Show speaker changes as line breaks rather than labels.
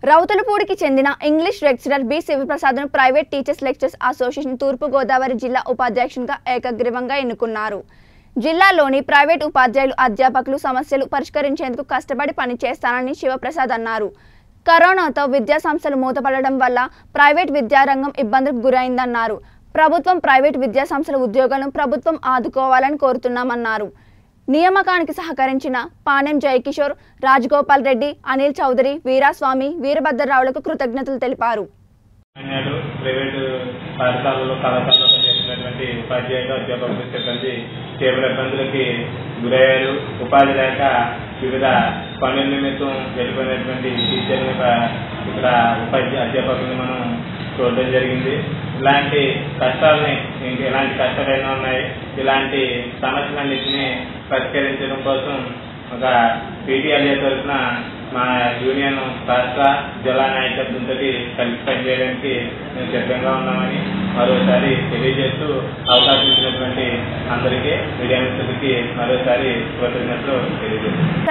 రౌతులపూడికి చెందిన English lecturer B శివప్రసాద్ను private teachers lecturers association తూర్పు గోదావరి జిల్లా ఉపాధ్యక్షునిగా ఏకగ్రీవంగా ఎన్నుకున్నారు జిల్లాలోని ప్రైవేట్ ఉపాధ్యాయులు అధ్యాపకులు సమస్యలు పరిష్కరించేందుకు కష్టపడి పనిచేస్తానని శివప్రసాద్ అన్నారు కరోనాతో విద్యా సంస్థలు మూతపడడం వల్ల ప్రైవేట్ విద్యారంగం ఇబ్బందులకు గురైందన్నారు ప్రభుత్వం ప్రైవేట్ విద్యా సంస్థల ఉద్యోగులను ప్రభుత్వం ఆదుకోవాలని కోరుతున్నామన్నారు నియామకానికి సహకరించిన పాణెం జయకిషోర్ రాజగోపాల్ రెడ్డి అనిల్ చౌదరి వీరాస్వామి వీరభద్రరావులకు కృతజ్ఞతలు తెలిపారు
నాడు ప్రైవేటు పాఠశాలలో కళాశాలలో చేసినటువంటి ఉపాధ్యాయులు అధ్యాపకులు సిబ్బంది తీవ్ర ఇబ్బందులకి గురయ్యారు ఉపాధి లేక వివిధ పనుల నిమిత్తం వెళ్ళిపోయినటువంటి టీచర్ని ప- ఇక్కడ ఉపాధ్యాయ అధ్యాపకుల్ని మనం చూడడం జరిగింది ఇలాంటి కష్టాలని ఇంక ఎలాంటి కష్టాలు ఎన్నో ఉన్నాయి ఇలాంటి సమస్యలన్నింటినీ పరిష్కరించడం కోసం ఒక పీటీఆర్ఏ తరఫున మా యూనియన్ రాష్ట్ర జిల్లా నాయకత్వంతో కలిసి పనిచేయడానికి మేము సిద్ధంగా ఉన్నామని మరోసారి తెలియజేస్తూ అవకాశం ఇచ్చినటువంటి అందరికీ మీడియా మిత్రులకి మరోసారి కృతజ్ఞతలు తెలియజేస్తున్నాం